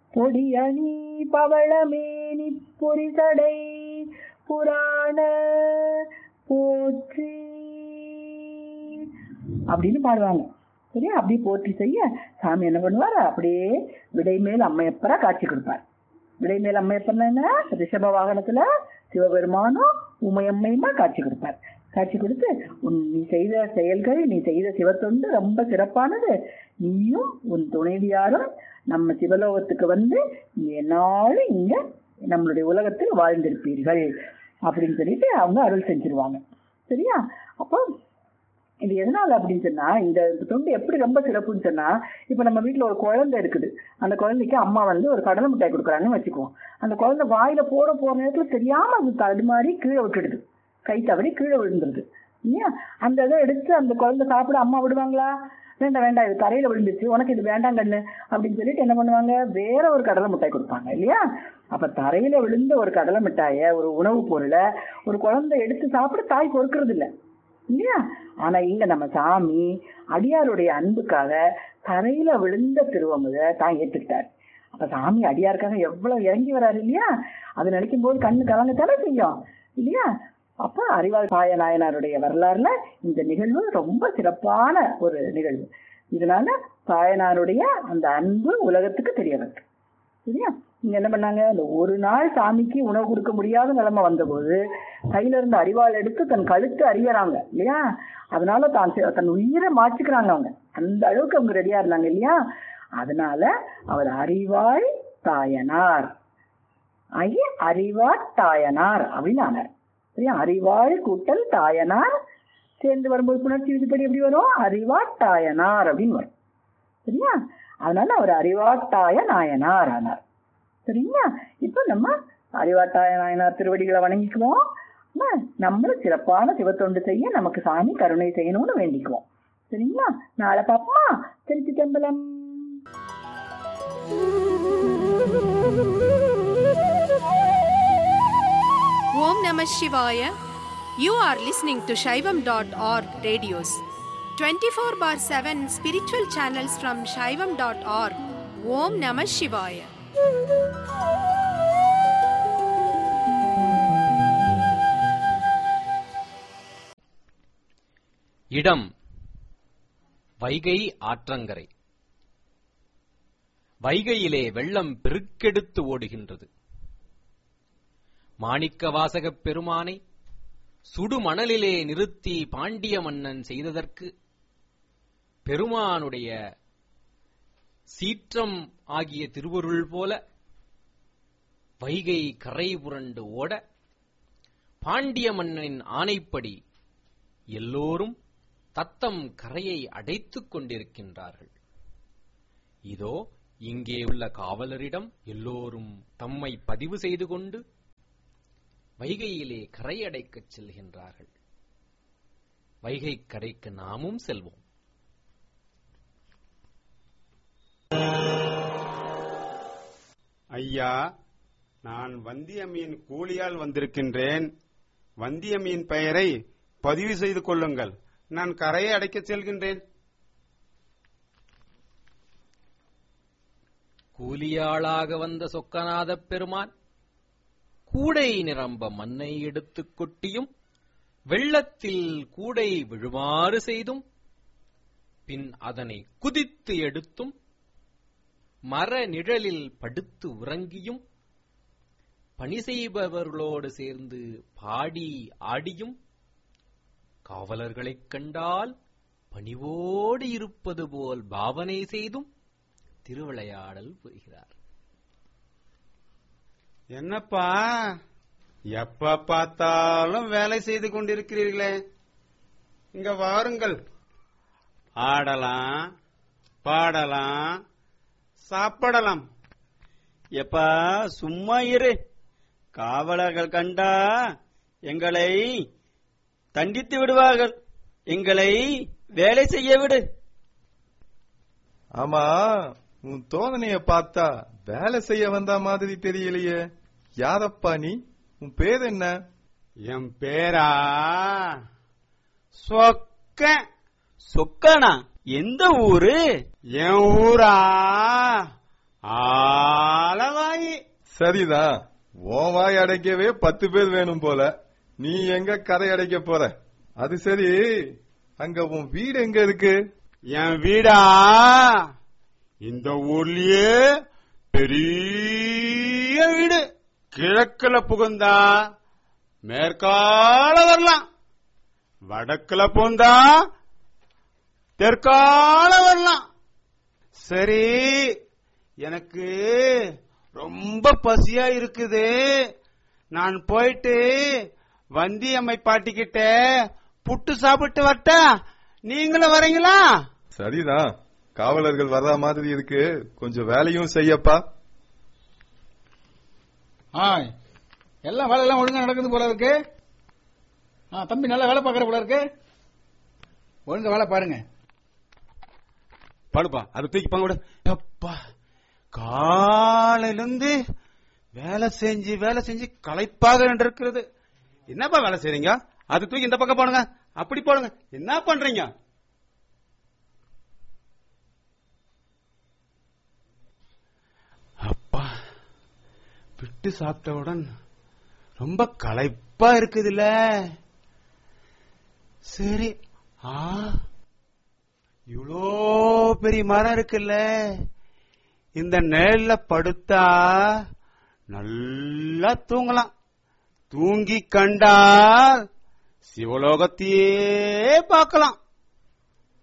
பொடியணி பவளமேனி பொரிசடை புராண போற்றி அப்படின்னு பாடுவாங்க சரியா அப்படியே போற்றி செய்ய சாமி என்ன பண்ணுவார் அப்படியே விடைமேல் அம்மையப்பரா காட்சி கொடுப்பார் விடைமேல் அம்மையப்பர்னா என்ன ரிஷப வாகனத்துல சிவபெருமானும் உமையம்மையுமா காட்சி கொடுப்பார் காட்சி கொடுத்து உன் நீ செய்த செயல்கள் நீ செய்த சிவத்தொண்டு ரொம்ப சிறப்பானது நீயும் உன் துணைவியாரும் நம்ம சிவலோகத்துக்கு வந்து இங்க என்னாலும் இங்க நம்மளுடைய உலகத்தில் வாழ்ந்திருப்பீர்கள் அப்படின்னு சொல்லிட்டு அவங்க அருள் செஞ்சிருவாங்க சரியா அப்போ இது எதனால அப்படின்னு சொன்னா இந்த தொண்டு எப்படி ரொம்ப சிறப்புன்னு சொன்னா இப்ப நம்ம வீட்ல ஒரு குழந்தை இருக்குது அந்த குழந்தைக்கு அம்மா வந்து ஒரு கடலை மிட்டாய் கொடுக்குறாங்கன்னு வச்சுக்குவோம் அந்த குழந்தை வாயில போட போற நேரத்துல தெரியாம அது தடுமாறி கீழே விட்டுடுது கை தவறி கீழே விழுந்துருது இல்லையா அந்த இதை எடுத்து அந்த குழந்தை சாப்பிட அம்மா விடுவாங்களா வேண்டாம் வேண்டாம் இது தரையில விழுந்துச்சு உனக்கு இது வேண்டாம் கண்ணு அப்படின்னு சொல்லிட்டு என்ன பண்ணுவாங்க வேற ஒரு கடலை மிட்டாய் கொடுப்பாங்க இல்லையா அப்ப தரையில விழுந்த ஒரு கடலை மிட்டாய ஒரு உணவுப் பொருளை ஒரு குழந்தை எடுத்து சாப்பிட தாய் பொறுக்கிறது இல்ல இல்லையா ஆனா இங்க நம்ம சாமி அடியாருடைய அன்புக்காக தரையில விழுந்த திருவமுத தான் ஏத்துக்கிட்டார் அப்ப சாமி அடியாருக்காக எவ்வளவு இறங்கி வராரு இல்லையா அது நினைக்கும் போது கண்ணு கலங்கத்தானே செய்யும் இல்லையா அப்ப அறிவாள் பாய நாயனாருடைய வரலாறுல இந்த நிகழ்வு ரொம்ப சிறப்பான ஒரு நிகழ்வு இதனால தாயனாருடைய அந்த அன்பு உலகத்துக்கு தெரிய வருது சரியா இங்க என்ன பண்ணாங்க இந்த ஒரு நாள் சாமிக்கு உணவு கொடுக்க முடியாத நிலைமை வந்தபோது கையில இருந்த அறிவாள் எடுத்து தன் கழுத்து அறியறாங்க இல்லையா அதனால தான் செ- தன் உயிரை மாற்றிக்கிறாங்க அவங்க அந்த அளவுக்கு அவங்க ரெடியா இருந்தாங்க இல்லையா அதனால அவர் அறிவாள் தாயனார் ஆகி அறிவார் தாயனார் அப்படின்னு ஆனார் சரியா அறிவாள் கூட்டல் தாயனார் சேர்ந்து வரும்போது புணர்ச்சி விதிப்படி எப்படி வரும் அறிவாட்டாயனார் அப்படின்னு வரும் சரியா அதனால அவர் அறிவாட்டாய நாயனார் ஆனார் சரிங்களா இப்ப நம்ம அறிவாட்டாய நாயனார் திருவடிகளை வணங்கிக்குவோம் நம்ம நம்மளும் சிறப்பான சிவத்தொண்டு செய்ய நமக்கு சாமி கருணை செய்யணும்னு வேண்டிக்குவோம் சரிங்களா நாளை பாப்போமா Trichy தம்பலம் Om Namah Shivaya. You are listening to Shaivam.org radios. 24 bar 7 spiritual channels from Shaivam.org. Om Namah Shivaya. இடம் வைகை ஆற்றங்கரை வைகையிலே வெள்ளம் பெருக்கெடுத்து ஓடுகின்றது மாணிக்க வாசகப் பெருமானை சுடுமணலிலே நிறுத்தி பாண்டிய மன்னன் செய்ததற்கு பெருமானுடைய சீற்றம் ஆகிய திருவருள் போல வைகை கரை புரண்டு ஓட பாண்டிய மன்னனின் ஆணைப்படி எல்லோரும் தத்தம் கரையை அடைத்துக் கொண்டிருக்கின்றார்கள் இதோ இங்கே உள்ள காவலரிடம் எல்லோரும் தம்மை பதிவு செய்து கொண்டு வைகையிலே கரையடைக்கச் செல்கின்றார்கள் வைகை கரைக்கு நாமும் செல்வோம் ஐயா நான் வந்தியம்மையின் கூலியால் வந்திருக்கின்றேன் வந்தியம்மையின் பெயரை பதிவு செய்து கொள்ளுங்கள் நான் கரையை அடைக்கச் செல்கின்றேன் கூலியாளாக வந்த சொக்கநாதப் பெருமான் கூடை நிரம்ப மண்ணை எடுத்துக் கொட்டியும் வெள்ளத்தில் கூடை விழுமாறு செய்தும் பின் அதனை குதித்து எடுத்தும் மர நிழலில் படுத்து உறங்கியும் பணி செய்பவர்களோடு சேர்ந்து பாடி ஆடியும் காவலர்களைக் கண்டால் பணிவோடு இருப்பது போல் பாவனை செய்தும் திருவிளையாடல் புரிகிறார் என்னப்பா எப்ப பார்த்தாலும் வேலை செய்து கொண்டிருக்கிறீர்களே இங்க வாருங்கள் ஆடலாம் பாடலாம் சாப்பிடலாம் எப்பா சும்மா இரு காவலர்கள் கண்டா எங்களை தண்டித்து விடுவார்கள் எங்களை வேலை செய்ய விடு ஆமா உன் தோதனைய பார்த்தா வேலை செய்ய வந்த மாதிரி தெரியலையே யாரப்பா நீ உன் பேர் என்ன என் பேரா சொக்க சொக்கனா எந்த ஊரு என் ஊரா ஆ சரிதான் உன் வாய் அடைக்கவே பத்து பேர் வேணும் போல நீ எங்க கதை அடைக்க போற அது சரி அங்க உன் வீடு எங்க இருக்கு என் வீடா இந்த ஊர்லயே பெரிய வீடு கிழக்குல புகுந்தா மேற்கால வரலாம் வடக்குல புகுந்தா தெற்கால வரலாம் சரி எனக்கு ரொம்ப பசியா இருக்குது நான் போயிட்டு வந்தியம்மை பாட்டிக்கிட்ட புட்டு சாப்பிட்டு வரட்டா நீங்களும் வரீங்களா சரிதான் காவலர்கள் வர்ற மாதிரி இருக்கு கொஞ்சம் வேலையும் செய்யப்பா ஆ எல்லாம் வேலை எல்லாம் ஒழுங்கா நடக்குது போல இருக்கு ஆ தம்பி நல்லா வேலை பார்க்கற போல இருக்கு ஒழுங்கா வேலை பாருங்க படுப்பா அது தூக்கி பங்க விடு அப்பா காலையிலிருந்து வேலை செஞ்சு வேலை செஞ்சு களைப்பாக இருக்கிறது என்னப்பா வேலை செய்றீங்க அது தூக்கி இந்த பக்கம் போடுங்க அப்படி போடுங்க என்ன பண்றீங்க அப்பா விட்டு சாப்பிட்டவுடன் ரொம்ப களைப்பா இருக்குதுல்ல சரி ஆ இவ்வளோ பெரிய மரம் இருக்குல்ல இந்த நிழல்ல படுத்தா நல்லா தூங்கலாம் தூங்கி கண்டால் சிவலோகத்தையே பார்க்கலாம்